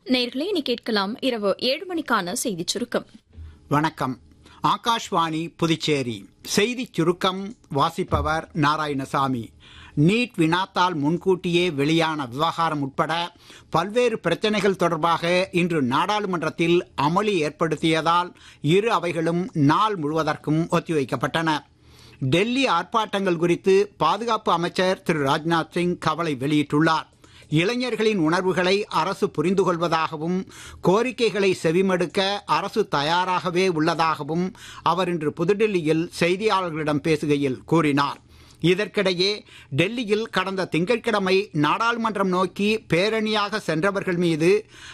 நேர்களே இனி கேட்கலாம் இரவு ஏழு மணிக்கான செய்திச் சுருக்கம் வணக்கம் ஆகாஷ்வாணி புதுச்சேரி செய்திச் சுருக்கம் வாசிப்பவர் நாராயணசாமி நீட் வினாத்தால் முன்கூட்டியே வெளியான விவகாரம் உட்பட பல்வேறு பிரச்சனைகள் தொடர்பாக இன்று நாடாளுமன்றத்தில் அமளி ஏற்படுத்தியதால் இரு அவைகளும் நாள் முழுவதற்கும் ஒத்திவைக்கப்பட்டன டெல்லி ஆர்ப்பாட்டங்கள் குறித்து பாதுகாப்பு அமைச்சர் திரு ராஜ்நாத் சிங் கவலை வெளியிட்டுள்ளார் இளைஞர்களின் உணர்வுகளை அரசு புரிந்து கொள்வதாகவும் கோரிக்கைகளை செவிமடுக்க அரசு தயாராகவே உள்ளதாகவும் அவர் இன்று புதுடெல்லியில் செய்தியாளர்களிடம் பேசுகையில் கூறினார் இதற்கிடையே டெல்லியில் கடந்த திங்கட்கிழமை நாடாளுமன்றம் நோக்கி பேரணியாக சென்றவர்கள் மீது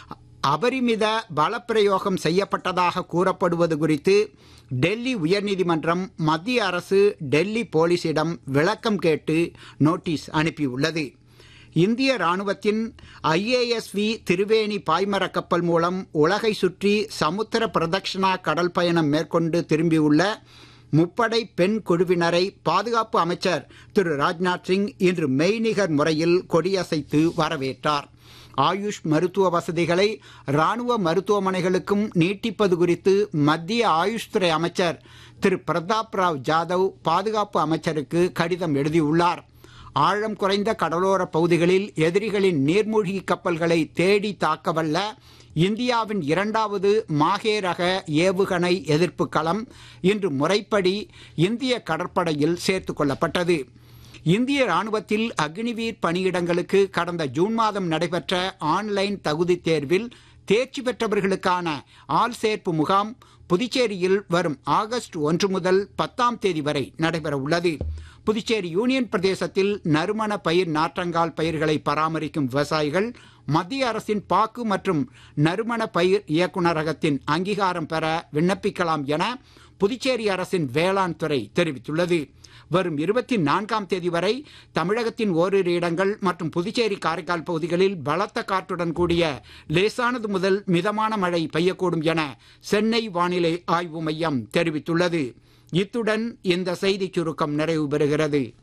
அபரிமித பலப்பிரயோகம் செய்யப்பட்டதாக கூறப்படுவது குறித்து டெல்லி உயர்நீதிமன்றம் மத்திய அரசு டெல்லி போலீசிடம் விளக்கம் கேட்டு நோட்டீஸ் அனுப்பியுள்ளது இந்திய ராணுவத்தின் ஐஏஎஸ்வி திருவேணி பாய்மர கப்பல் மூலம் உலகை சுற்றி சமுத்திர பிரதட்சணா கடல் பயணம் மேற்கொண்டு திரும்பியுள்ள முப்படை பெண் குழுவினரை பாதுகாப்பு அமைச்சர் திரு ராஜ்நாத் சிங் இன்று மெய்நிகர் முறையில் கொடியசைத்து வரவேற்றார் ஆயுஷ் மருத்துவ வசதிகளை ராணுவ மருத்துவமனைகளுக்கும் நீட்டிப்பது குறித்து மத்திய ஆயுஷ் துறை அமைச்சர் திரு பிரதாப் ராவ் ஜாதவ் பாதுகாப்பு அமைச்சருக்கு கடிதம் எழுதியுள்ளார் ஆழம் குறைந்த கடலோர பகுதிகளில் எதிரிகளின் நீர்மூழ்கி கப்பல்களை தேடி தாக்கவல்ல இந்தியாவின் இரண்டாவது மாகே ரக ஏவுகணை எதிர்ப்பு களம் இன்று முறைப்படி இந்திய கடற்படையில் சேர்த்துக் கொள்ளப்பட்டது இந்திய ராணுவத்தில் அக்னிவீர் பணியிடங்களுக்கு கடந்த ஜூன் மாதம் நடைபெற்ற ஆன்லைன் தகுதி தேர்வில் தேர்ச்சி பெற்றவர்களுக்கான ஆள் சேர்ப்பு முகாம் புதுச்சேரியில் வரும் ஆகஸ்ட் ஒன்று முதல் பத்தாம் தேதி வரை நடைபெற உள்ளது புதுச்சேரி யூனியன் பிரதேசத்தில் நறுமண பயிர் நாற்றங்கால் பயிர்களை பராமரிக்கும் விவசாயிகள் மத்திய அரசின் பாக்கு மற்றும் நறுமண பயிர் இயக்குநரகத்தின் அங்கீகாரம் பெற விண்ணப்பிக்கலாம் என புதுச்சேரி அரசின் வேளாண் துறை தெரிவித்துள்ளது வரும் இருபத்தி நான்காம் தேதி வரை தமிழகத்தின் ஓரிரு இடங்கள் மற்றும் புதுச்சேரி காரைக்கால் பகுதிகளில் பலத்த காற்றுடன் கூடிய லேசானது முதல் மிதமான மழை பெய்யக்கூடும் என சென்னை வானிலை ஆய்வு மையம் தெரிவித்துள்ளது இத்துடன் இந்த செய்திச் சுருக்கம் நிறைவு பெறுகிறது